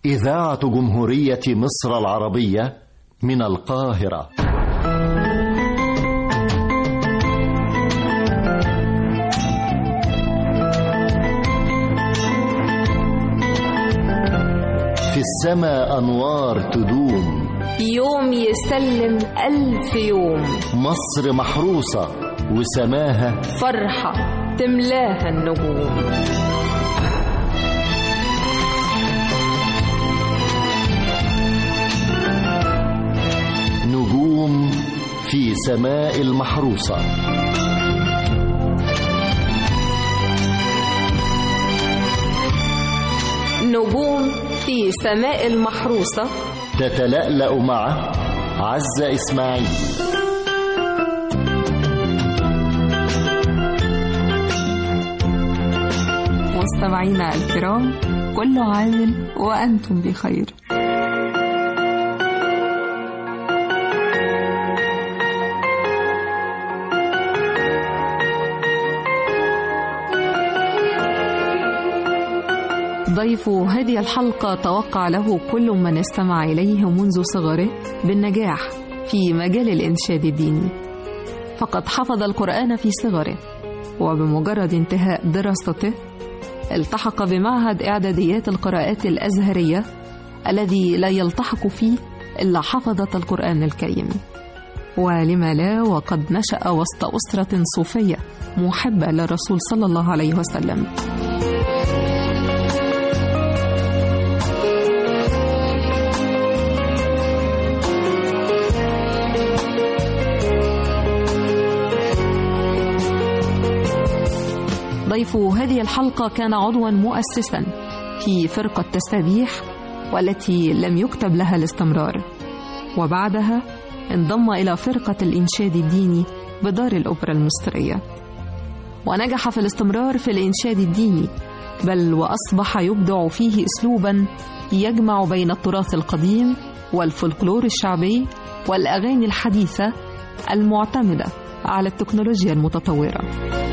إذاعة جمهورية مصر العربية من القاهرة في السماء أنوار تدوم يوم يسلم ألف يوم مصر محروسة وسماها فرحة تملاها النجوم نجوم في سماء المحروسة نجوم في سماء المحروسة تتلألأ مع عزة إسماعيل مستمعينا الكرام كل عام وأنتم بخير ضيف هذه الحلقة توقع له كل من استمع إليه منذ صغره بالنجاح في مجال الإنشاد الديني فقد حفظ القرآن في صغره وبمجرد انتهاء دراسته التحق بمعهد إعداديات القراءات الأزهرية الذي لا يلتحق فيه إلا حفظة القرآن الكريم ولما لا وقد نشأ وسط أسرة صوفية محبة للرسول صلى الله عليه وسلم ضيف هذه الحلقة كان عضوا مؤسسا في فرقة تسابيح والتي لم يكتب لها الاستمرار وبعدها انضم إلى فرقة الإنشاد الديني بدار الأوبرا المصرية ونجح في الاستمرار في الإنشاد الديني بل وأصبح يبدع فيه أسلوبا يجمع بين التراث القديم والفولكلور الشعبي والأغاني الحديثة المعتمدة على التكنولوجيا المتطورة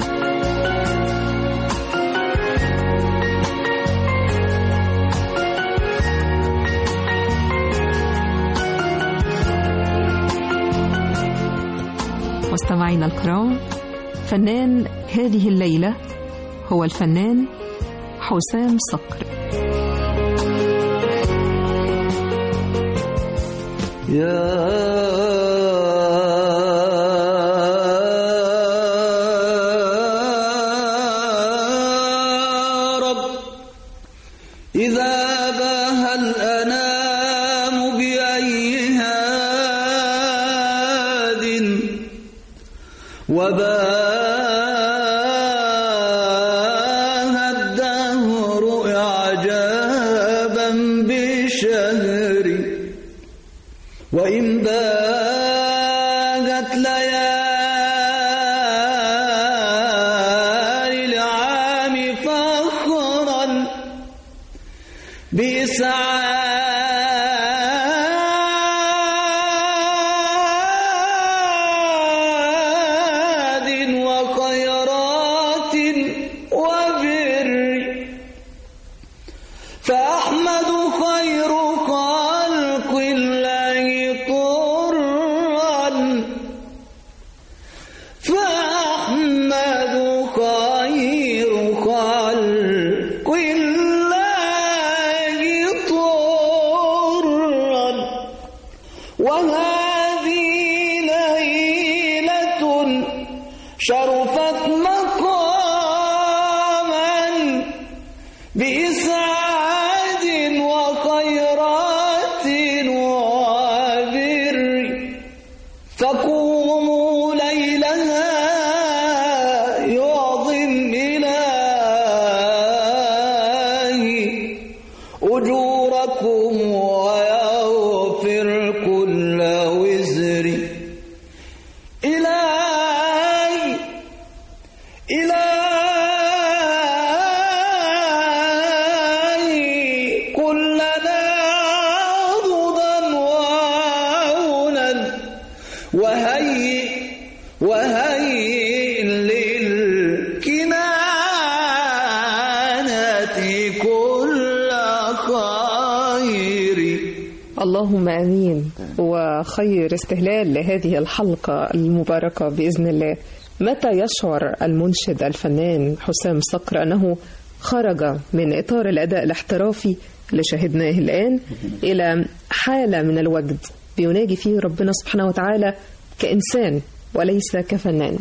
مستمعينا الكرام فنان هذه الليلة هو الفنان حسام صقر يا رب إذا باها الأنام بأي هاد وباها الدهر إعجابا بشهري وإن باغت ليالي العام فخرا بإسعاد وخيرات وبر فأحمد خير خلق الله طرا فأحمد خير خلق الله طرا وهذه ليلة شرفت مقاما بإسعاد وخيرات وبر فقوموا ليلها يعظم إلهي أجوركم ويغفر كل وزر إلهي إلهي كلنا عضدا وعونا وهيئ وهيئ للكنانة كل خير الخير اللهم امين وخير استهلال لهذه الحلقه المباركه باذن الله متى يشعر المنشد الفنان حسام صقر انه خرج من اطار الاداء الاحترافي اللي شاهدناه الان الى حاله من الوجد بيناجي فيه ربنا سبحانه وتعالى كانسان وليس كفنان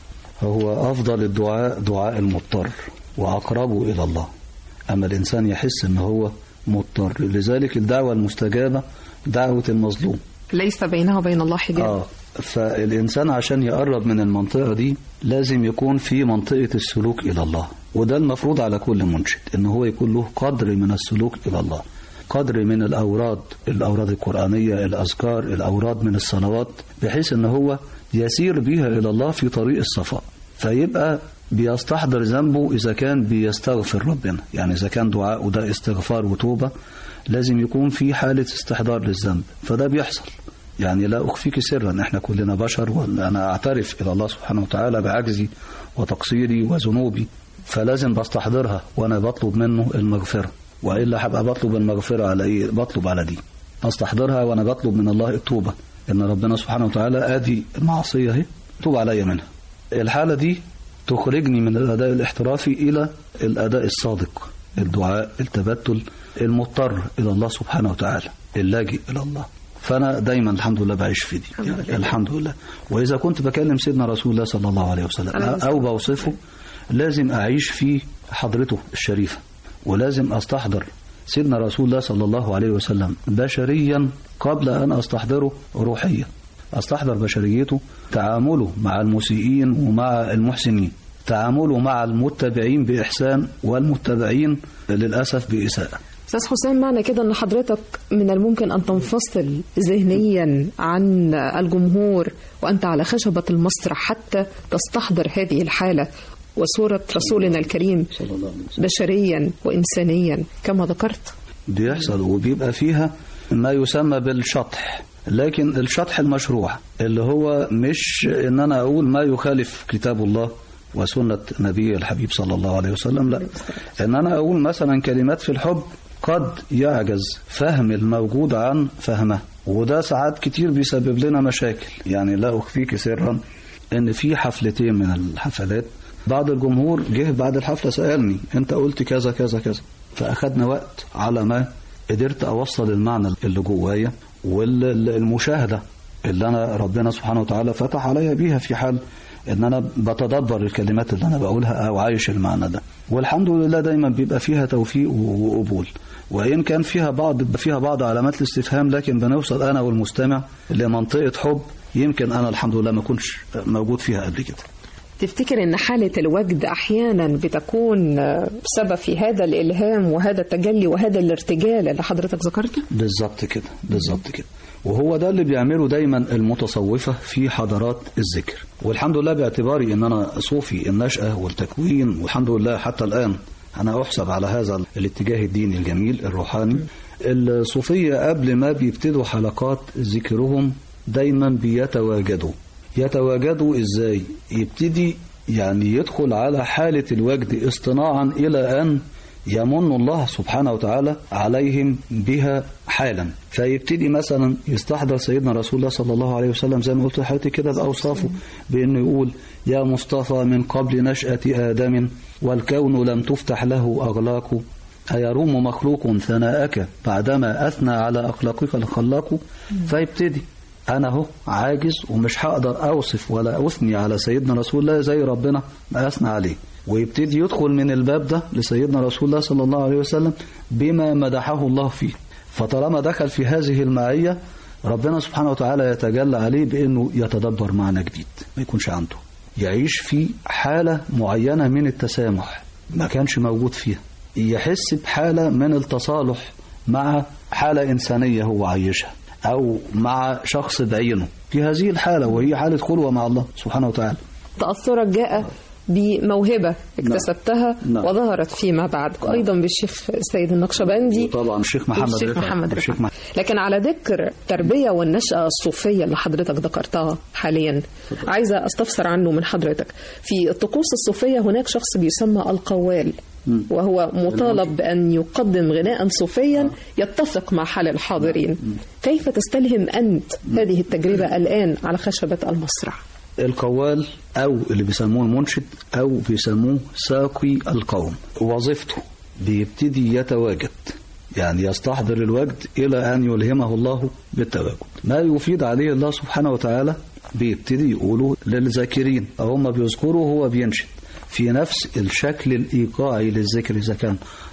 هو أفضل الدعاء دعاء المضطر وأقربه إلى الله أما الإنسان يحس أنه هو مضطر لذلك الدعوة المستجابة دعوة المظلوم ليس بينه وبين الله حجاب آه فالإنسان عشان يقرب من المنطقة دي لازم يكون في منطقة السلوك إلى الله وده المفروض على كل منشد إن هو يكون له قدر من السلوك إلى الله قدر من الأوراد الأوراد القرآنية الأذكار الأوراد من الصلوات بحيث إن هو يسير بيها إلى الله في طريق الصفاء فيبقى بيستحضر ذنبه إذا كان بيستغفر ربنا يعني إذا كان دعاء ده استغفار وتوبة لازم يكون في حالة استحضار للذنب فده بيحصل يعني لا أخفيك سرا إحنا كلنا بشر وأنا أعترف إلى الله سبحانه وتعالى بعجزي وتقصيري وذنوبي فلازم بستحضرها وأنا بطلب منه المغفرة وإلا هبقى بطلب المغفرة على إيه بطلب على دي بستحضرها وأنا بطلب من الله التوبة إن ربنا سبحانه وتعالى آدي المعصية اهي توب عليا منها الحالة دي تخرجني من الأداء الاحترافي إلى الأداء الصادق الدعاء التبتل المضطر إلى الله سبحانه وتعالى اللاجئ إلى الله فأنا دايما الحمد لله بعيش في دي يعني الحمد لله وإذا كنت بكلم سيدنا رسول الله صلى الله عليه وسلم أو بوصفه لازم أعيش في حضرته الشريفة ولازم أستحضر سيدنا رسول الله صلى الله عليه وسلم بشريا قبل أن أستحضره روحيا أستحضر بشريته تعامله مع المسيئين ومع المحسنين تعامله مع المتبعين بإحسان والمتبعين للأسف بإساءة استاذ حسام معنى كده ان حضرتك من الممكن ان تنفصل ذهنيا عن الجمهور وانت على خشبه المسرح حتى تستحضر هذه الحاله وصوره رسولنا الكريم بشريا وانسانيا كما ذكرت بيحصل وبيبقى فيها ما يسمى بالشطح لكن الشطح المشروع اللي هو مش ان انا اقول ما يخالف كتاب الله وسنة نبي الحبيب صلى الله عليه وسلم لا ان انا اقول مثلا كلمات في الحب قد يعجز فهم الموجود عن فهمه وده ساعات كتير بيسبب لنا مشاكل يعني لا اخفيك سرا ان في حفلتين من الحفلات بعض الجمهور جه بعد الحفلة سألني انت قلت كذا كذا كذا فأخدنا وقت على ما قدرت أوصل المعنى اللي جوايا والمشاهدة اللي أنا ربنا سبحانه وتعالى فتح عليا بيها في حال ان انا بتدبر الكلمات اللي انا بقولها او عايش المعنى ده والحمد لله دايما بيبقى فيها توفيق وقبول وان كان فيها بعض فيها بعض علامات الاستفهام لكن بنوصل انا والمستمع لمنطقه حب يمكن انا الحمد لله ما كنتش موجود فيها قبل كده تفتكر ان حالة الوجد احيانا بتكون سبب في هذا الالهام وهذا التجلي وهذا الارتجال اللي حضرتك ذكرته؟ بالظبط كده بالظبط كده وهو ده اللي بيعمله دايما المتصوفة في حضارات الذكر والحمد لله باعتباري ان انا صوفي النشأة والتكوين والحمد لله حتى الان انا احسب على هذا الاتجاه الديني الجميل الروحاني الصوفية قبل ما بيبتدوا حلقات ذكرهم دايما بيتواجدوا يتواجدوا ازاي يبتدي يعني يدخل على حالة الوجد اصطناعا الى ان يمن الله سبحانه وتعالى عليهم بها حالا فيبتدي مثلا يستحضر سيدنا رسول الله صلى الله عليه وسلم زي ما قلت لحضرتك كده بأوصافه بأنه يقول يا مصطفى من قبل نشأة آدم والكون لم تفتح له أغلاق أيروم مخلوق ثناءك بعدما أثنى على أخلاقك الخلاق فيبتدي أنا هو عاجز ومش هقدر أوصف ولا أثني على سيدنا رسول الله زي ربنا ما أثنى عليه ويبتدي يدخل من الباب ده لسيدنا رسول الله صلى الله عليه وسلم بما مدحه الله فيه فطالما دخل في هذه المعية ربنا سبحانه وتعالى يتجلى عليه بأنه يتدبر معنى جديد ما يكونش عنده يعيش في حالة معينة من التسامح ما كانش موجود فيها يحس بحالة من التصالح مع حالة إنسانية هو عايشها أو مع شخص بعينه في هذه الحالة وهي حالة خلوة مع الله سبحانه وتعالى تأثرك جاء بموهبة اكتسبتها نعم. وظهرت فيما بعد أيضا بالشيخ السيد النقشبندي طبعا الشيخ محمد والشيخ رفعت. محمد الشيخ رفعت لكن على ذكر التربية والنشأة الصوفية اللي حضرتك ذكرتها حاليا عايزة أستفسر عنه من حضرتك في الطقوس الصوفية هناك شخص بيسمى القوال وهو مطالب بأن يقدم غناء صوفيا يتفق مع حال الحاضرين كيف تستلهم أنت هذه التجربة الآن على خشبة المسرح القوال أو اللي بيسموه المنشد أو بيسموه ساقي القوم وظيفته بيبتدي يتواجد يعني يستحضر الوجد إلى أن يلهمه الله بالتواجد ما يفيد عليه الله سبحانه وتعالى بيبتدي يقوله للذاكرين هم بيذكروا هو بينشد في نفس الشكل الإيقاعي للذكر إذا كان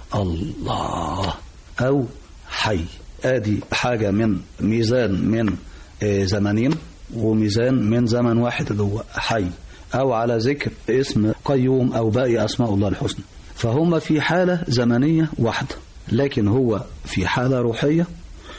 الله أو حي آدي حاجة من ميزان من آه، زمنين وميزان من زمن واحد اللي هو حي أو على ذكر اسم قيوم أو باقي أسماء الله الحسنى فهم في حالة زمنية واحدة لكن هو في حالة روحية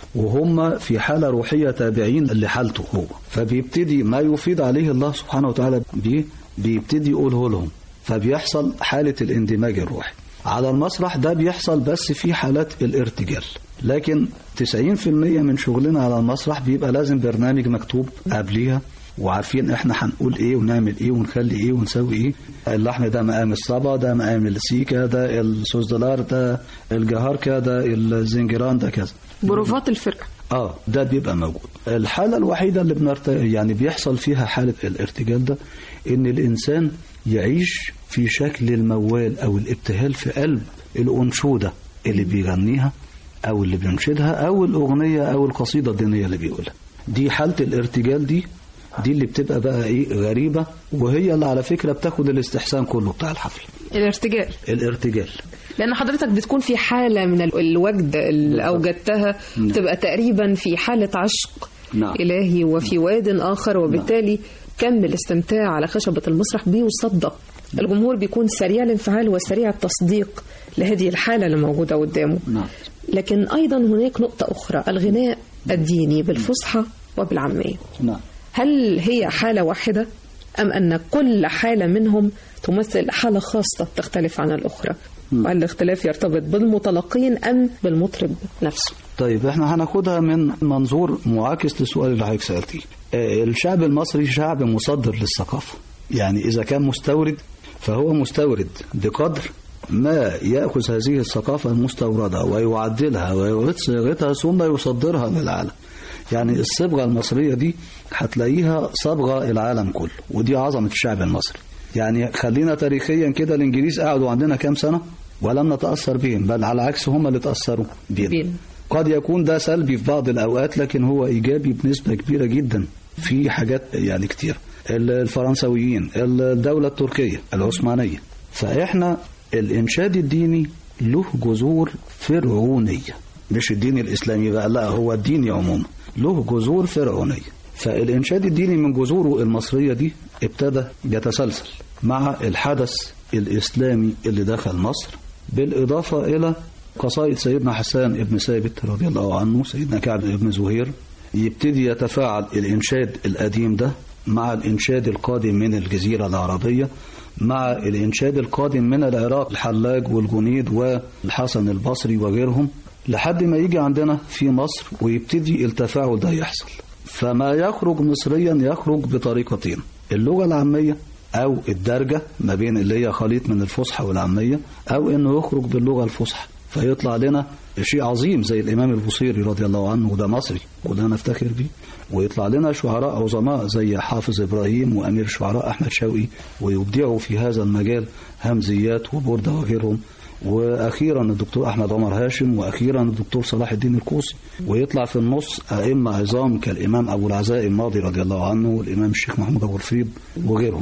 وهم في حالة روحية تابعين لحالته هو فبيبتدي ما يفيد عليه الله سبحانه وتعالى بيه بيبتدي يقوله لهم فبيحصل حالة الاندماج الروحي على المسرح ده بيحصل بس في حالات الارتجال لكن 90% من شغلنا على المسرح بيبقى لازم برنامج مكتوب قبليها وعارفين احنا هنقول ايه ونعمل ايه ونخلي ايه ونسوي ايه اللحن ده مقام الصبا ده مقام السيكا ده السوس دولار ده الجهاركا ده الزنجران ده كذا بروفات الفرقة اه ده بيبقى موجود الحالة الوحيدة اللي بنرت... يعني بيحصل فيها حالة الارتجال ده ان الانسان يعيش في شكل الموال او الابتهال في قلب الانشودة اللي بيغنيها او اللي بينشدها او الاغنية او القصيدة الدينية اللي بيقولها دي حالة الارتجال دي دي اللي بتبقى بقى ايه غريبة وهي اللي على فكرة بتاخد الاستحسان كله بتاع الحفل الارتجال الارتجال لأن حضرتك بتكون في حالة من ال- الوجد اللي أوجدتها نعم. تبقى تقريبا في حالة عشق نعم. إلهي وفي واد آخر وبالتالي كم الاستمتاع على خشبة المسرح بيصدق الجمهور بيكون سريع الانفعال وسريع التصديق لهذه الحالة اللي موجودة قدامه نعم لكن أيضا هناك نقطة أخرى الغناء الديني بالفصحى وبالعامية نعم هل هي حالة واحدة أم أن كل حالة منهم تمثل حالة خاصة تختلف عن الأخرى وهل الاختلاف يرتبط بالمتلقين أم بالمطرب نفسه طيب احنا هناخدها من منظور معاكس للسؤال اللي حضرتك سالتيه. آه، الشعب المصري شعب مصدر للثقافه. يعني اذا كان مستورد فهو مستورد بقدر ما ياخذ هذه الثقافه المستورده ويعدلها ويعيد صياغتها ثم يصدرها للعالم. يعني الصبغه المصريه دي هتلاقيها صبغه العالم كله ودي عظمه الشعب المصري. يعني خلينا تاريخيا كده الانجليز قعدوا عندنا كام سنه ولم نتاثر بهم بل على العكس هم اللي تاثروا بينا. بينا. قد يكون ده سلبي في بعض الأوقات لكن هو إيجابي بنسبة كبيرة جدا في حاجات يعني كتير الفرنسويين الدولة التركية العثمانية فإحنا الإنشاد الديني له جذور فرعونية مش الدين الإسلامي بقى لا هو الديني عموما له جذور فرعونية فالإنشاد الديني من جذوره المصرية دي ابتدى يتسلسل مع الحدث الإسلامي اللي دخل مصر بالإضافة إلى قصائد سيدنا حسان ابن ثابت رضي الله عنه سيدنا كعب ابن زهير يبتدي يتفاعل الإنشاد القديم ده مع الإنشاد القادم من الجزيرة العربية مع الإنشاد القادم من العراق الحلاج والجنيد والحسن البصري وغيرهم لحد ما يجي عندنا في مصر ويبتدي التفاعل ده يحصل فما يخرج مصريا يخرج بطريقتين اللغة العامية أو الدرجة ما بين اللي هي خليط من الفصحى والعامية أو إنه يخرج باللغة الفصحى فيطلع لنا شيء عظيم زي الإمام البوصيري رضي الله عنه وده مصري كلنا نفتخر بيه ويطلع لنا شعراء عظماء زي حافظ إبراهيم وأمير الشعراء أحمد شوقي ويبدعوا في هذا المجال همزيات وبردة وغيرهم واخيرا الدكتور احمد عمر هاشم واخيرا الدكتور صلاح الدين الكوسي ويطلع في النص ائمه عظام كالامام ابو العزاء الماضي رضي الله عنه والامام الشيخ محمود ابو الفيض وغيرهم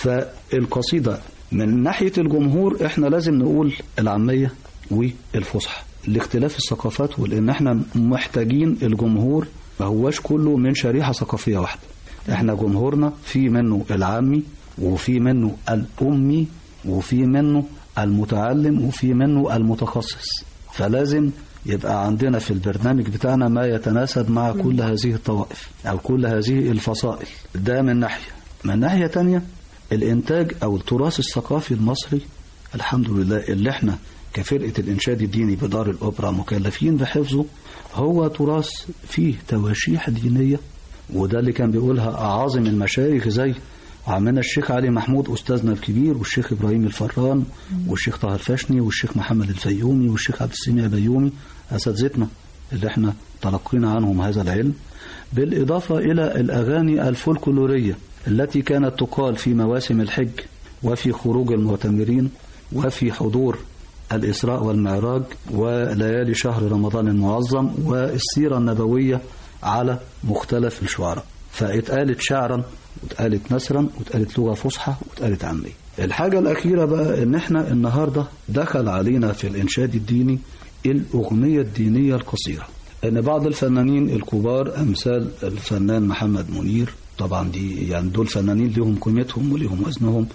فالقصيده من ناحيه الجمهور احنا لازم نقول العاميه والفصحى لاختلاف الثقافات ولان احنا محتاجين الجمهور ما هواش كله من شريحه ثقافيه واحده احنا جمهورنا في منه العامي وفي منه الامي وفي منه المتعلم وفي منه المتخصص فلازم يبقى عندنا في البرنامج بتاعنا ما يتناسب مع كل هذه الطوائف أو كل هذه الفصائل ده من ناحية من ناحية تانية الإنتاج أو التراث الثقافي المصري الحمد لله اللي احنا كفرقة الإنشاد الديني بدار الأوبرا مكلفين بحفظه هو تراث فيه تواشيح دينية وده اللي كان بيقولها أعاظم المشايخ زي عمنا الشيخ علي محمود أستاذنا الكبير والشيخ إبراهيم الفران والشيخ طه الفاشني والشيخ محمد الفيومي والشيخ عبد السميع بيومي أساتذتنا اللي احنا تلقينا عنهم هذا العلم بالإضافة إلى الأغاني الفولكلورية التي كانت تقال في مواسم الحج وفي خروج المعتمرين وفي حضور الإسراء والمعراج وليالي شهر رمضان المعظم والسيرة النبوية على مختلف الشعراء فاتقالت شعرا واتقالت نثرا واتقالت لغة فصحى واتقالت عامية الحاجة الأخيرة بقى إن إحنا النهاردة دخل علينا في الإنشاد الديني الأغنية الدينية القصيرة ان بعض الفنانين الكبار امثال الفنان محمد منير طبعا دي يعني دول فنانين ليهم قيمتهم وليهم وزنهم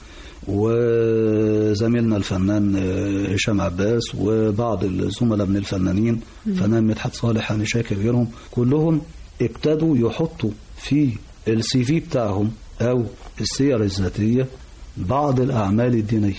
وزميلنا الفنان هشام عباس وبعض الزملاء من الفنانين فنان مدحت صالح هاني شاكر غيرهم كلهم ابتدوا يحطوا في السي في بتاعهم او السير الذاتيه بعض الاعمال الدينيه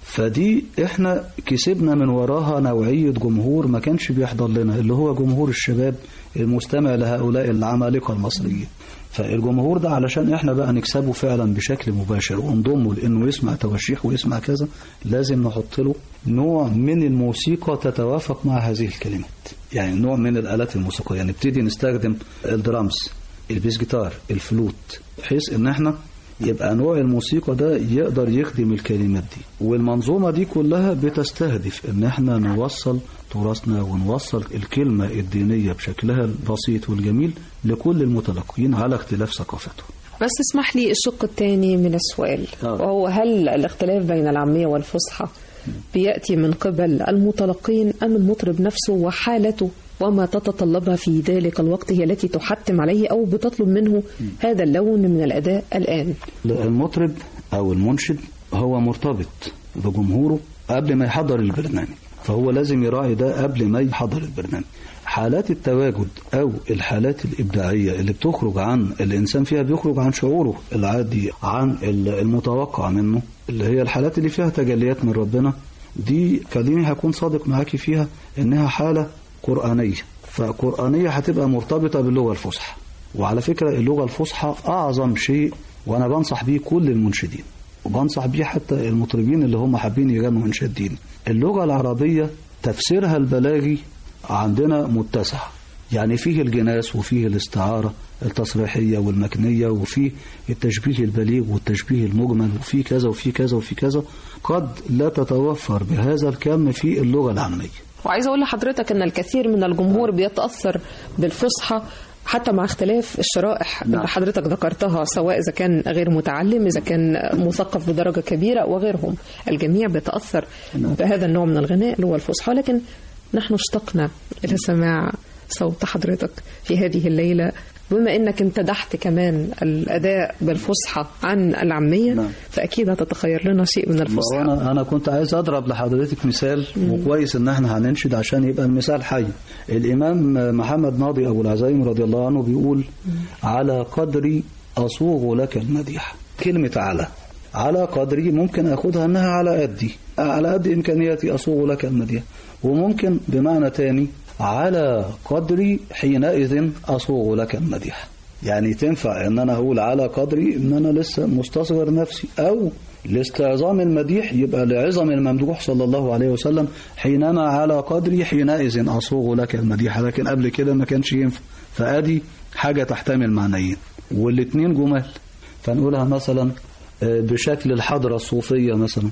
فدي احنا كسبنا من وراها نوعية جمهور ما كانش بيحضر لنا اللي هو جمهور الشباب المستمع لهؤلاء العمالقة المصريين فالجمهور ده علشان احنا بقى نكسبه فعلا بشكل مباشر ونضمه لانه يسمع توشيح ويسمع كذا لازم نحط له نوع من الموسيقى تتوافق مع هذه الكلمات يعني نوع من الالات الموسيقيه يعني نبتدي نستخدم الدرامز البيس جيتار الفلوت بحيث ان احنا يبقى نوع الموسيقى ده يقدر يخدم الكلمات دي والمنظومة دي كلها بتستهدف ان احنا نوصل تراثنا ونوصل الكلمة الدينية بشكلها البسيط والجميل لكل المتلقين على اختلاف ثقافتهم بس اسمح لي الشق الثاني من السؤال آه. وهو هل الاختلاف بين العامية والفصحى بيأتي من قبل المتلقين أم المطرب نفسه وحالته وما تتطلبها في ذلك الوقت هي التي تحتم عليه أو بتطلب منه هذا اللون من الأداء الآن المطرب او المنشد هو مرتبط بجمهوره قبل ما يحضر البرنامج فهو لازم يراعي ده قبل ما يحضر البرنامج حالات التواجد او الحالات الابداعيه اللي بتخرج عن الانسان فيها بيخرج عن شعوره العادي عن المتوقع منه اللي هي الحالات اللي فيها تجليات من ربنا دي كلمه هكون صادق معاكي فيها انها حاله قرانيه فقرانيه هتبقى مرتبطه باللغه الفصحى وعلى فكره اللغه الفصحى اعظم شيء وانا بنصح بيه كل المنشدين وبنصح بيه حتى المطربين اللي هم حابين يغنوا انشاد ديني اللغه العربيه تفسيرها البلاغي عندنا متسع يعني فيه الجناس وفيه الاستعارة التصريحية والمكنية وفيه التشبيه البليغ والتشبيه المجمل وفيه كذا وفيه كذا وفيه كذا قد لا تتوفر بهذا الكم في اللغة العامية وعايزة أقول لحضرتك أن الكثير من الجمهور بيتأثر بالفصحى حتى مع اختلاف الشرائح نعم. اللي حضرتك ذكرتها سواء إذا كان غير متعلم إذا كان مثقف بدرجة كبيرة وغيرهم الجميع بيتأثر بهذا النوع من الغناء اللي هو الفصحى لكن نحن اشتقنا إلى سماع صوت حضرتك في هذه الليلة بما انك امتدحت كمان الاداء بالفصحى عن العاميه نعم. فاكيد هتتخير لنا شيء من ما الفصحى هو انا انا كنت عايز اضرب لحضرتك مثال وكويس ان احنا هننشد عشان يبقى المثال حي الامام محمد ناضي ابو العزايم رضي الله عنه بيقول على قدري اصوغ لك المديح كلمه على على قدري ممكن اخدها انها على قدي على قد امكانياتي اصوغ لك المديح وممكن بمعنى تاني على قدري حينئذ اصوغ لك المديح يعني تنفع ان انا اقول على قدري ان انا لسه مستصغر نفسي او لاستعظام المديح يبقى لعظم الممدوح صلى الله عليه وسلم حينما على قدري حينئذ اصوغ لك المديح لكن قبل كده ما كانش ينفع فادي حاجه تحتمل معنيين والاثنين جمال فنقولها مثلا آه، بشكل الحضره الصوفيه مثلا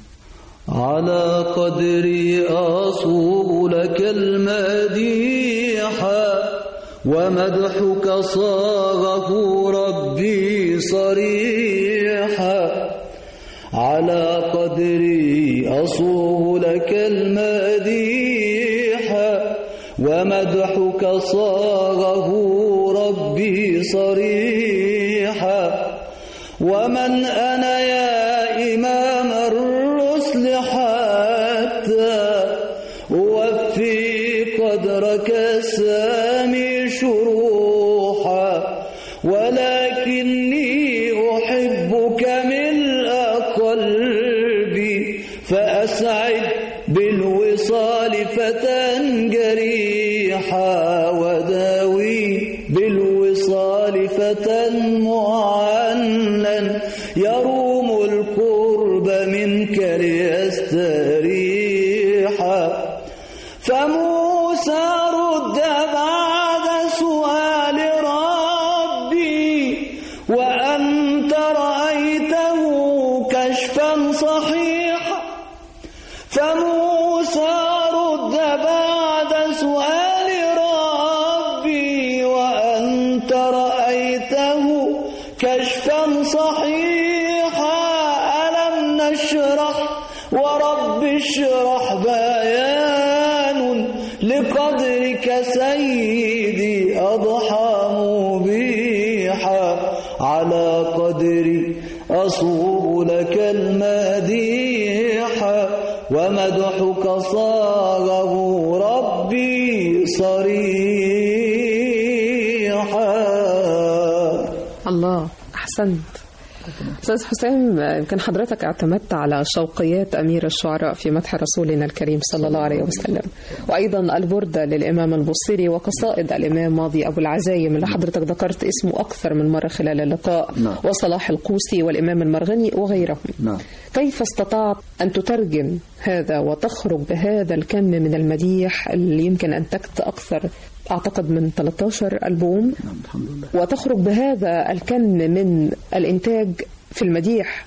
على قدري أصوغ لك المديح ومدحك صاغه ربي صريحا على قدري أصوغ لك المديح ومدحك صاغه ربي صريحا ومن أنا يا إمام الرسل حتى أوفي قدرك السامي شروحا ولكني أحبك ملء قلبي فأسعد بالوصال فتى جريحا وداوي بالوصال فتى معنا يروم يشرح بيان لقدرك سيدي أضحى مبيحا على قدري أصوب لك المديح ومدحك صاغه ربي صريحا الله أحسنت أستاذ حسام يمكن حضرتك اعتمدت على شوقيات أمير الشعراء في مدح رسولنا الكريم صلى الله عليه وسلم وأيضا البردة للإمام البصيري وقصائد الإمام ماضي أبو العزايم اللي حضرتك ذكرت اسمه أكثر من مرة خلال اللقاء نعم. وصلاح القوسي والإمام المرغني وغيرهم نعم كيف استطعت أن تترجم هذا وتخرج بهذا الكم من المديح اللي يمكن أنتجت أكثر أعتقد من 13 ألبوم نعم الحمد لله وتخرج بهذا الكم من الإنتاج في المديح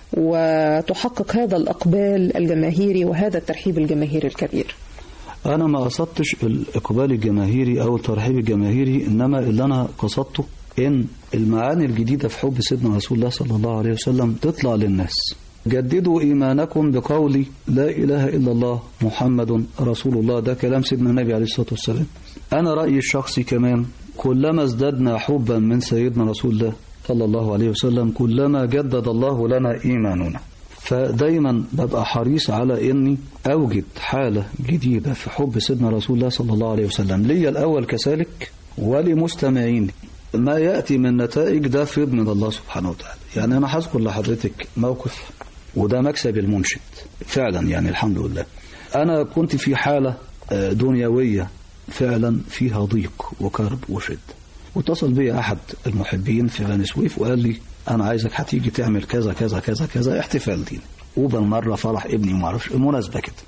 وتحقق هذا الإقبال الجماهيري وهذا الترحيب الجماهيري الكبير أنا ما قصدتش الإقبال الجماهيري أو الترحيب الجماهيري إنما اللي أنا قصدته إن المعاني الجديدة في حب سيدنا رسول الله صلى الله عليه وسلم تطلع للناس جددوا إيمانكم بقول لا إله إلا الله محمد رسول الله ده كلام سيدنا النبي عليه الصلاة والسلام أنا رأيي الشخصي كمان كلما ازددنا حبا من سيدنا رسول الله صلى الله عليه وسلم كلما جدد الله لنا إيماننا فدايما ببقى حريص على اني اوجد حاله جديده في حب سيدنا رسول الله صلى الله عليه وسلم ليا الاول كذلك ولمستمعيني ما ياتي من نتائج ده فيض من الله سبحانه وتعالى يعني انا هذكر لحضرتك موقف وده مكسب المنشد فعلا يعني الحمد لله انا كنت في حاله آه، دنيويه فعلا فيها ضيق وكرب وشد واتصل بي احد المحبين في بني سويف وقال لي انا عايزك هتيجي تعمل كذا كذا كذا كذا احتفال ديني وبالمره فرح ابني وما اعرفش مناسبه كده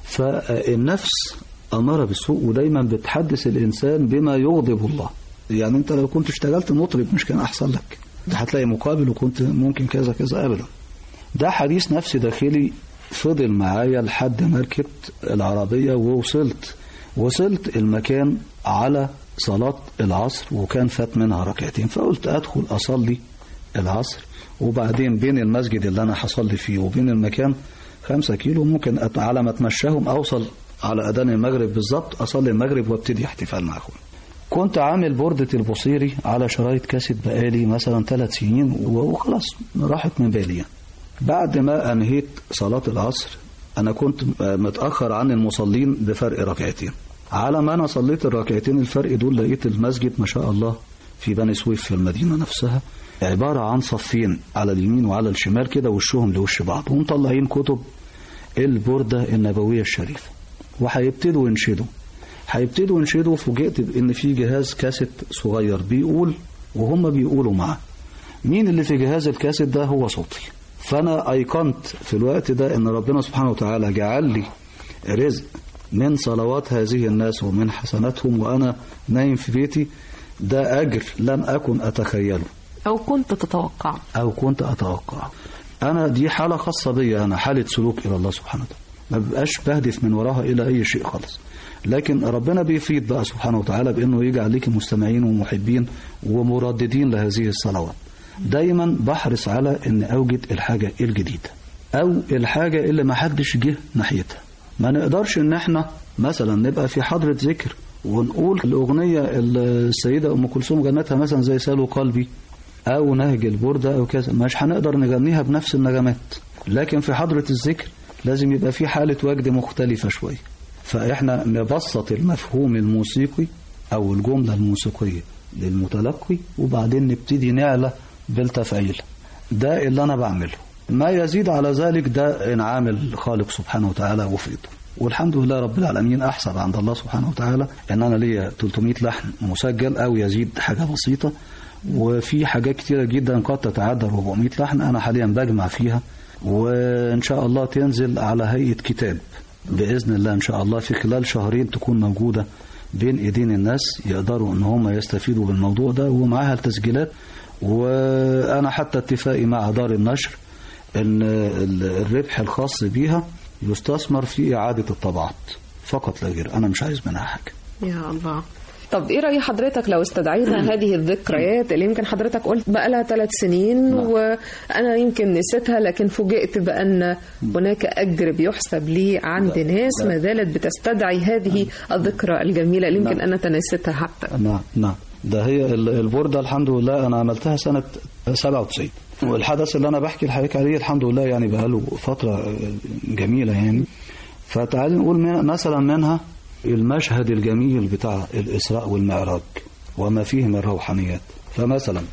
فالنفس اماره بالسوء ودايما بتحدث الانسان بما يغضب الله يعني انت لو كنت اشتغلت مطرب مش كان احسن لك ده هتلاقي مقابل وكنت ممكن كذا كذا ابدا ده حديث نفسي داخلي فضل معايا لحد ما ركبت العربيه ووصلت وصلت المكان على صلاة العصر وكان فات منها ركعتين فقلت أدخل أصلي العصر وبعدين بين المسجد اللي أنا هصلي فيه وبين المكان خمسة كيلو ممكن أت- على ما أتمشاهم أوصل على أذان المغرب بالظبط أصلي المغرب وابتدي احتفال مع أخوي كنت عامل بوردة البصيري على شرايط كاسيت بقالي مثلا ثلاث سنين وخلاص راحت من بالي يعني. بعد ما أنهيت صلاة العصر أنا كنت متأخر عن المصلين بفرق ركعتين على ما أنا صليت الركعتين الفرق دول لقيت المسجد ما شاء الله في بني سويف في المدينة نفسها عبارة عن صفين على اليمين وعلى الشمال كده وشهم لوش بعض ومطلعين كتب البردة النبوية الشريفة وهيبتدوا ينشدوا هيبتدوا ينشدوا فوجئت بان في جهاز كاسيت صغير بيقول وهم بيقولوا معاه مين اللي في جهاز الكاسيت ده هو صوتي فانا ايقنت في الوقت ده ان ربنا سبحانه وتعالى جعل لي رزق من صلوات هذه الناس ومن حسناتهم وانا نايم في بيتي ده اجر لم اكن اتخيله أو كنت تتوقع أو كنت أتوقع أنا دي حالة خاصة بي أنا حالة سلوك إلى الله سبحانه وتعالى ما ببقاش بهدف من وراها إلى أي شيء خالص لكن ربنا بيفيد بقى سبحانه وتعالى بأنه يجعل لك مستمعين ومحبين ومرددين لهذه الصلوات دايما بحرص على أن أوجد الحاجة الجديدة أو الحاجة اللي ما حدش جه ناحيتها ما نقدرش ان احنا مثلا نبقى في حضرة ذكر ونقول الأغنية السيدة أم كلثوم غنتها مثلا زي سالوا قلبي أو نهج البردة أو كذا مش هنقدر نغنيها بنفس النغمات لكن في حضرة الذكر لازم يبقى في حالة وجد مختلفة شوية فإحنا نبسط المفهوم الموسيقي أو الجملة الموسيقية للمتلقي وبعدين نبتدي نعلى بالتفعيل ده اللي أنا بعمله ما يزيد على ذلك ده إنعام الخالق سبحانه وتعالى وفيضه والحمد لله رب العالمين أحسب عند الله سبحانه وتعالى إن أنا ليا 300 لحن مسجل أو يزيد حاجة بسيطة وفي حاجات كتيرة جدا قد تتعدى 400 لحن أنا حاليا بجمع فيها وإن شاء الله تنزل على هيئة كتاب بإذن الله إن شاء الله في خلال شهرين تكون موجودة بين إيدين الناس يقدروا إن هم يستفيدوا بالموضوع ده ومعاها التسجيلات وأنا حتى اتفاقي مع دار النشر إن الربح الخاص بيها يستثمر في إعادة الطبعات فقط لا غير أنا مش عايز منها حاجة يا الله طب ايه رأي حضرتك لو استدعينا هذه الذكريات اللي يمكن حضرتك قلت بقى لها ثلاث سنين وانا يمكن نسيتها لكن فوجئت بان هناك اجر بيحسب لي عند ناس ما زالت بتستدعي هذه الذكرى الجميلة اللي يمكن انا تنسيتها حتى نعم نعم ده هي ال- البوردة الحمد لله أنا عملتها سنة 97 والحدث اللي أنا بحكي لحضرتك عليه الحمد لله يعني بقاله فترة جميلة يعني فتعالي نقول من- مثلا منها المشهد الجميل بتاع الإسراء والمعراج وما فيه من روحانيات فمثلا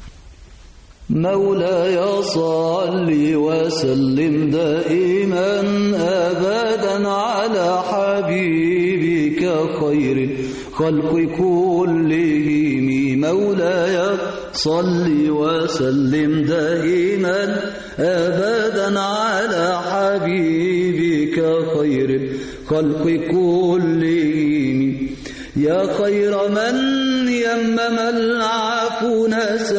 مولاي صل وسلم دائما ابدا على حبيبك خير الخلق كلهم مولاي صل وسلم دائما ابدا على حبيبك خير الخلق كلهم يا خير من يمم العفو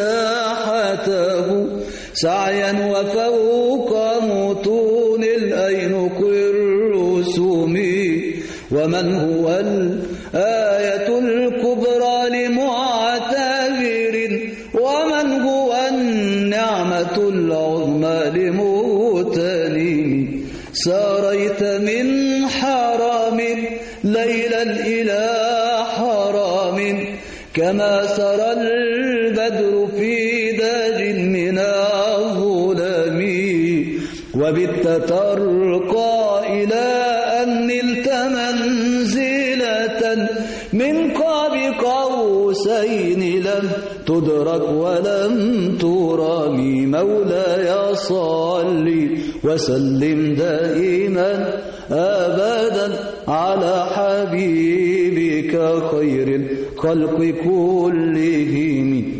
ساحته سعيا وفوق متون الأينق الرسوم ومن هو الآية الكبرى لمعتبر ومن هو النعمة العظمى لمغتنم ساريت من حرام ليلا إلى حرام كما سرى البدر في داج من الظلم وبت ترقى إلى أن نلت منزلة من قاب قوسين لم تدرك ولم ترمي مولاي صل وسلم دائما أبدا على حبيبك خير الخلق كلهم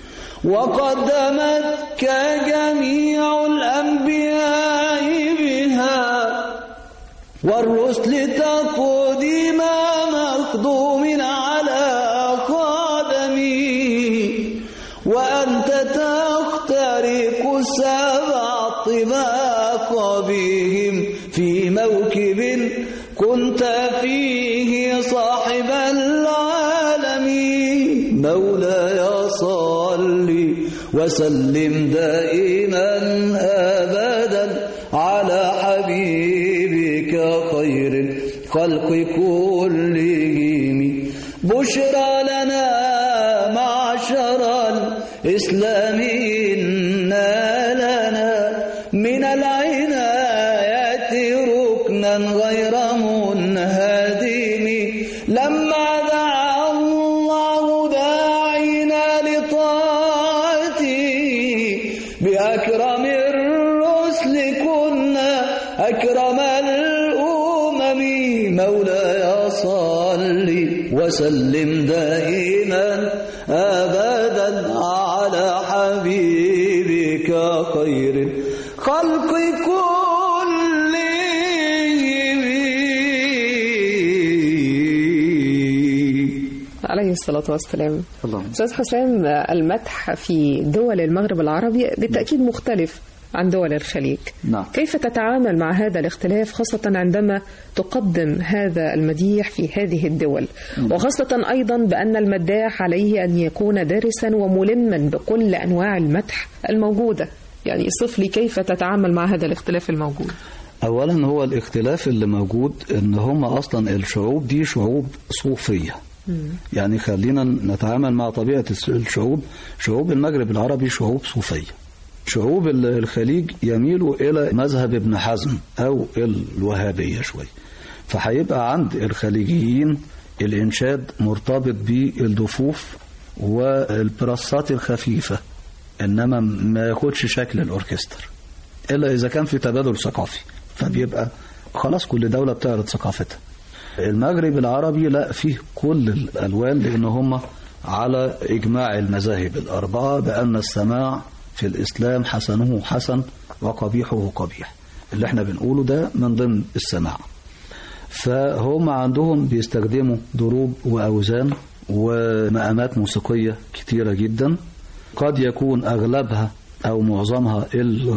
وقدمتك جميع الأنبياء بها والرسل تقديم مخدوم على قدمي وأنت تخترق السبع طباق بهم في موكب كنت فيه صاحب العالمين مولاي صل وسلم دائما أبدا على حبيبك خير الخلق كلهم بشرى لنا معشر الإسلام إنا لنا من العناية ركنا غير منهدم لما دعا الله داعينا لطاعته بأكرم الرسل كنا أكرم الأمم مولاي صل وسلم دائما أبدا على حبيبك خير الخلق كلهم عليه الصلاة والسلام اللهم أستاذ حسام المدح في دول المغرب العربي بالتأكيد مختلف عن دول الخليج نعم. كيف تتعامل مع هذا الاختلاف خاصة عندما تقدم هذا المديح في هذه الدول وخاصة أيضا بأن المداح عليه أن يكون دارسا وملما بكل أنواع المدح الموجودة يعني صف لي كيف تتعامل مع هذا الاختلاف الموجود أولا هو الاختلاف اللي موجود إن هم أصلا الشعوب دي شعوب صوفية يعني خلينا نتعامل مع طبيعة الس- الشعوب شعوب المغرب العربي شعوب صوفية شعوب ال- الخليج يميلوا إلى مذهب ابن حزم أو الوهابية شوية فهيبقى عند الخليجيين الإنشاد مرتبط بالضفوف والبرصات الخفيفة إنما ما ياخدش شكل الأوركستر إلا إذا كان في تبادل ثقافي فبيبقى خلاص كل دولة بتعرض ثقافتها المغرب العربي لا فيه كل الألوان لأن هم على إجماع المذاهب الأربعة بأن السماع في الإسلام حسنه حسن وقبيحه قبيح اللي احنا بنقوله ده من ضمن السماع فهم عندهم بيستخدموا ضروب وأوزان ومقامات موسيقية كتيرة جدا قد يكون أغلبها أو معظمها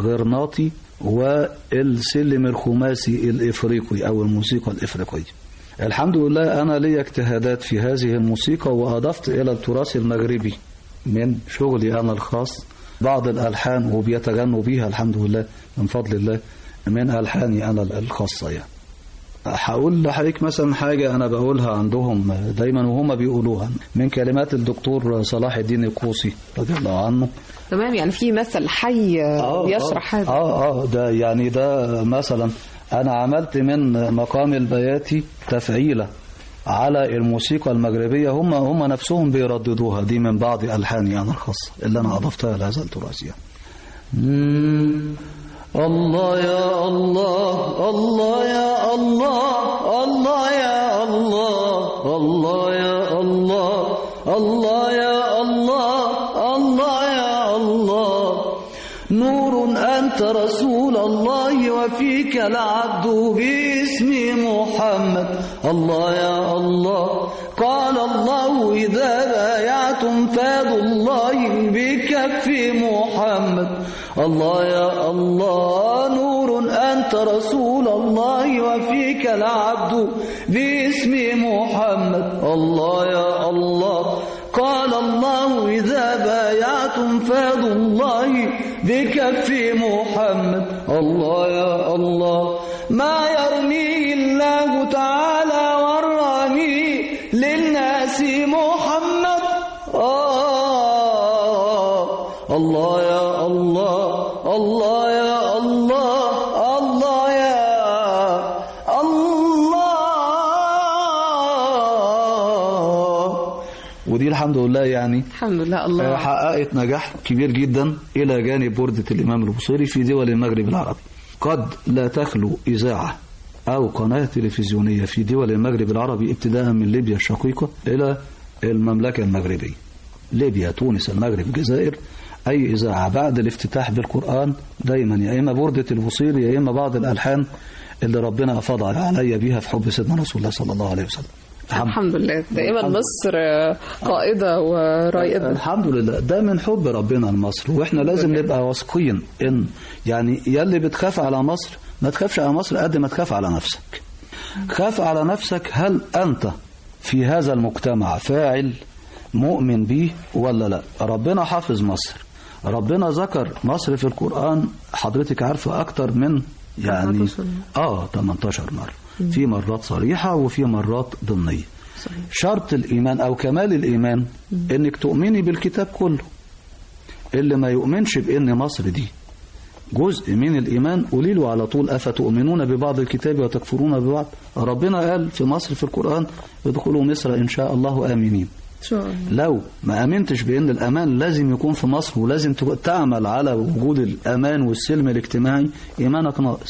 الغرناطي والسلم الخماسي الإفريقي أو الموسيقى الإفريقية الحمد لله أنا لي اجتهادات في هذه الموسيقى وأضفت إلى التراث المغربي من شغلي أنا الخاص بعض الألحان وبيتغنوا بيها الحمد لله من فضل الله من ألحاني أنا الخاصة يعني هقول لحضرتك مثلا حاجة أنا بقولها عندهم دايما وهم بيقولوها من كلمات الدكتور صلاح الدين القوسي رضي الله عنه تمام يعني في مثل حي يشرح هذا اه اه ده يعني ده مثلا انا عملت من مقام البياتي تفعيله على الموسيقى المغربيه هم هم نفسهم بيرددوها دي من بعض الحاني انا الخاصه اللي انا اضفتها لهذا التراث يعني. مم. الله يا الله الله يا الله الله يا الله الله يا الله الله يا الله الله يا الله نور أنت رسول الله وفيك العبد باسم محمد الله يا الله قال الله إذا بايعتم فاد الله بكف محمد الله يا الله نور أنت رسول الله وفيك العبد باسم محمد الله يا الله قال الله إذا بايعتم فاد الله بكف محمد الله يا الله ما يرميه الله تعالى والرامي للناس محمد آه الله يا الله الله يا الله الله يا الله ودي الحمد لله يعني الحمد لله الله حققت نجاح كبير جدا إلى جانب بردة الإمام البصيري في دول المغرب العربي قد لا تخلو إذاعة أو قناة تلفزيونية في دول المغرب العربي ابتداء من ليبيا الشقيقة إلى المملكة المغربية ليبيا تونس المغرب الجزائر أي إذاعة بعد الافتتاح بالقرآن دايما يا إما بردة البصيري يا إما بعض الألحان اللي ربنا أفاض علي بيها في حب سيدنا رسول الله صلى الله عليه وسلم الحمد لله دائما مصر قائدة ورائدة الحمد لله ده من حب ربنا لمصر واحنا لازم نبقى واثقين ان يعني يلي بتخاف على مصر ما تخافش على مصر قد ما تخاف على نفسك خاف على نفسك هل انت في هذا المجتمع فاعل مؤمن به ولا لا ربنا حافظ مصر ربنا ذكر مصر في القرآن حضرتك عارفة أكتر من يعني آه 18 مرة في مرات صريحة وفي مرات ضمنية صحيح. شرط الإيمان أو كمال الإيمان إنك تؤمني بالكتاب كله اللي ما يؤمنش بإن مصر دي جزء من الإيمان قولي له على طول أفتؤمنون ببعض الكتاب وتكفرون ببعض ربنا قال في مصر في القرآن ادخلوا مصر إن شاء الله آمنين شاء الله لو ما امنتش بان الامان لازم يكون في مصر ولازم تعمل على وجود الامان والسلم الاجتماعي ايمانك ناقص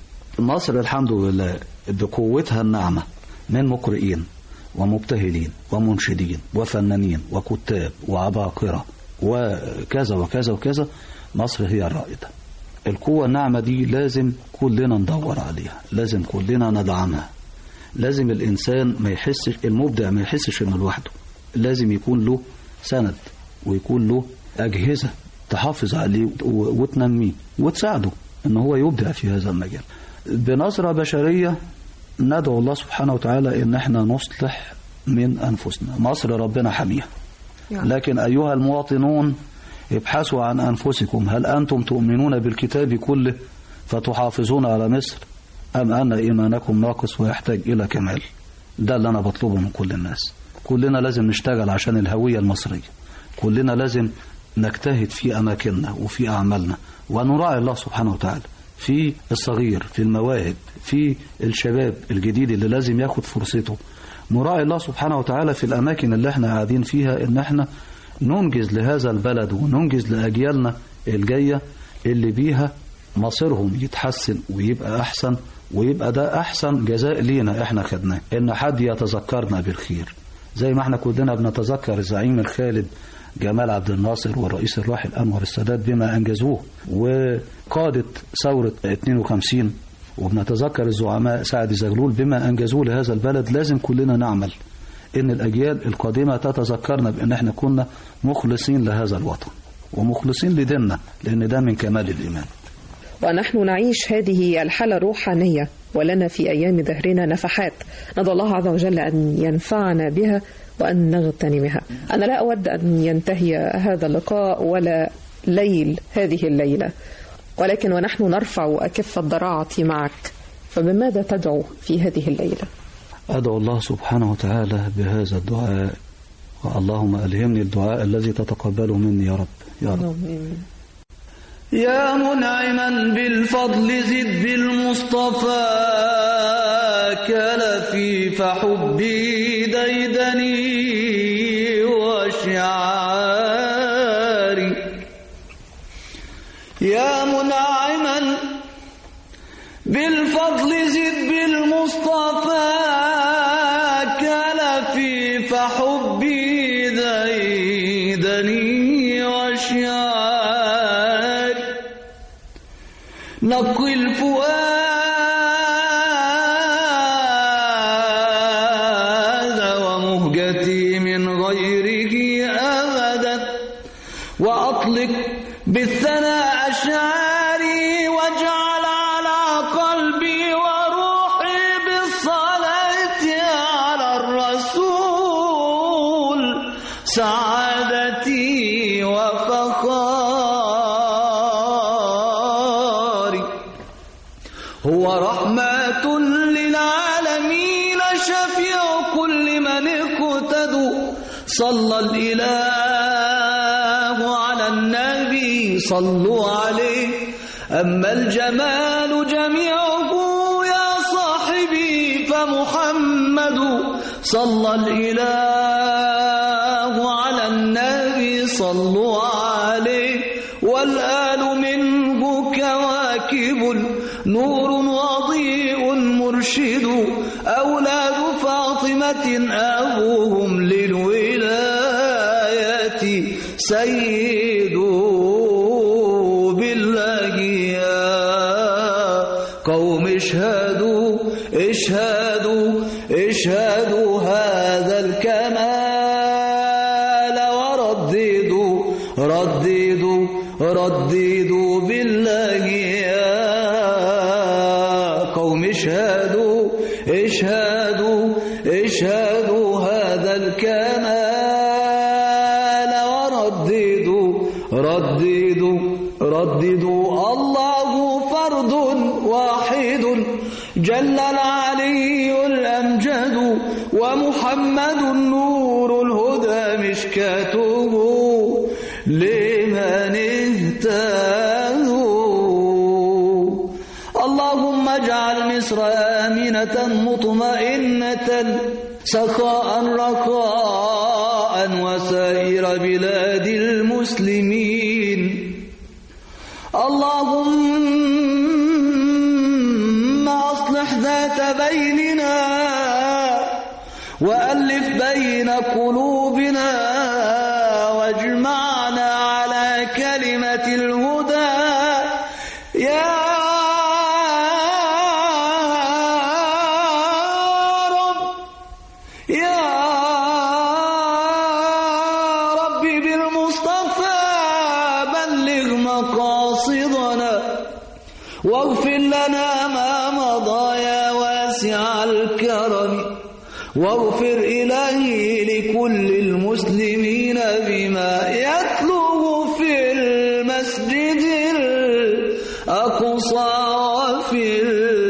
مصر الحمد لله بقوتها الناعمه من مقرئين ومبتهلين ومنشدين وفنانين وكتاب وعباقره وكذا وكذا وكذا مصر هي الرائده القوه الناعمه دي لازم كلنا ندور عليها لازم كلنا ندعمها لازم الانسان ما يحسش المبدع ما يحسش انه لوحده لازم يكون له سند ويكون له أجهزة تحافظ عليه وتنميه وتساعده ان هو يبدع في هذا المجال بنظرة بشرية ندعو الله سبحانه وتعالى ان احنا نصلح من انفسنا مصر ربنا حميها لكن ايها المواطنون ابحثوا عن انفسكم هل انتم تؤمنون بالكتاب كله فتحافظون على مصر ام ان ايمانكم ناقص ويحتاج الى كمال ده اللي انا بطلبه من كل الناس كلنا لازم نشتغل عشان الهوية المصرية كلنا لازم نجتهد في أماكننا وفي أعمالنا ونراعي الله سبحانه وتعالى في الصغير في المواهب في الشباب الجديد اللي لازم ياخد فرصته نراعي الله سبحانه وتعالى في الأماكن اللي احنا قاعدين فيها إن احنا ننجز لهذا البلد وننجز لأجيالنا الجاية اللي بيها مصيرهم يتحسن ويبقى أحسن ويبقى ده أحسن جزاء لينا احنا خدناه إن حد يتذكرنا بالخير زي ما احنا كلنا بنتذكر الزعيم الخالد جمال عبد الناصر والرئيس الراحل أنور السادات بما أنجزوه وقادة ثورة 52 وبنتذكر الزعماء سعد زغلول بما أنجزوه لهذا البلد لازم كلنا نعمل إن الأجيال القادمة تتذكرنا بأن احنا كنا مخلصين لهذا الوطن ومخلصين لديننا لأن ده من كمال الإيمان ونحن نعيش هذه الحالة الروحانية ولنا في أيام دهرنا نفحات ندعو الله عز وجل أن ينفعنا بها وأن نغتنمها أنا لا أود أن ينتهي هذا اللقاء ولا ليل هذه الليلة ولكن ونحن نرفع أكف الضراعة معك فبماذا تدعو في هذه الليلة أدعو الله سبحانه وتعالى بهذا الدعاء اللهم ألهمني الدعاء الذي تتقبله مني يا رب يا رب يا منعما بالفضل زد بالمصطفى كلفي فحبي ديدني وشعاري يا منعما بالفضل زد بالمصطفى كلفي فحبي ديدني وشعاري نقي الفؤاد ومهجتي من غيره أبدا وأطلق بالثناء أشعاري واجعل على قلبي وروحي بالصلاة على الرسول سعادتي وفخاري هو رحمة للعالمين شفيع كل من اقتدوا صلى الإله على النبي صلوا عليه أما الجمال جميعه يا صاحبي فمحمد صلى الإله على النبي صلوا عليه والآل منه كواكب نور وضيء مرشد أولاد فاطمة أبوهم للولاية سيد بالله يا قوم اشهدوا اشهدوا اشهدوا هذا الكمال ورددوا رددوا رددوا بالله يا قوم اشهدوا اشهدوا اشهدوا هذا الكمال ورددوا رددوا رددوا الله فرد واحد جل العلي الأمجد ومحمد نور الهدى مشكاته لمن اهتدوا اللهم اجعل مصر آمنة مطمئنة سخاء رخاء وسائر بلاد المسلمين اللهم أصلح ذات بيننا وألف بين قلوبنا واجمعنا على كلمة الهدى يا رب يا رب بالمصطفى بلغ مقاصدنا واغفر لنا ما مضى يا واسع الكرم واغفر إلهي لكل المسلمين بما يتلوه في المسجد الأقصى وفي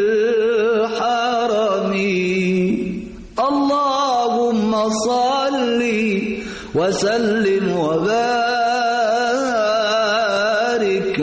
الحرم اللهم صل وسلم وبارك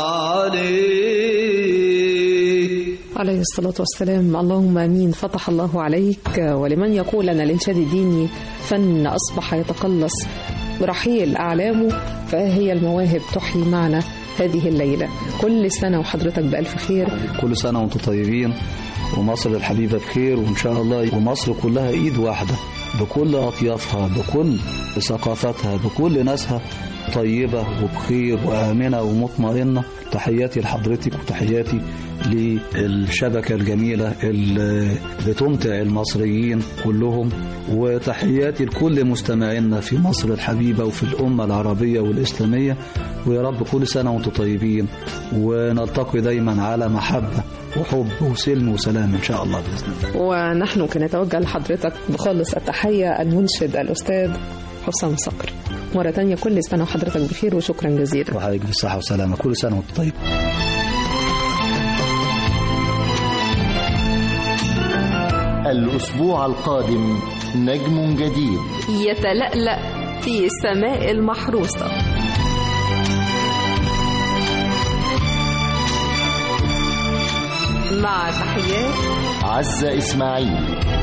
عليه عليه الصلاة والسلام اللهم أمين فتح الله عليك ولمن يقول أن الإنشاد الديني فن أصبح يتقلص برحيل أعلامه فهي المواهب تحيي معنا هذه الليلة كل سنة وحضرتك بألف خير كل سنة وانتم طيبين ومصر الحبيبة بخير وإن شاء الله ومصر كلها إيد واحدة بكل أطيافها بكل ثقافتها بكل ناسها طيبة وبخير وآمنة ومطمئنة تحياتي لحضرتك وتحياتي للشبكة الجميلة اللي بتمتع المصريين كلهم وتحياتي لكل مستمعينا في مصر الحبيبة وفي الأمة العربية والإسلامية ويا رب كل سنة وانتم طيبين ونلتقي دايما على محبة وحب وسلم وسلام إن شاء الله بإذن الله ونحن كنتوجه لحضرتك بخالص التحية المنشد الأستاذ حسام صقر مرة تانية كل سنة وحضرتك بخير وشكرا جزيلا وحضرتك بالصحة والسلامة كل سنة وانتم طيبين الأسبوع القادم نجم جديد يتلألأ في سماء المحروسة مع تحيات عزة إسماعيل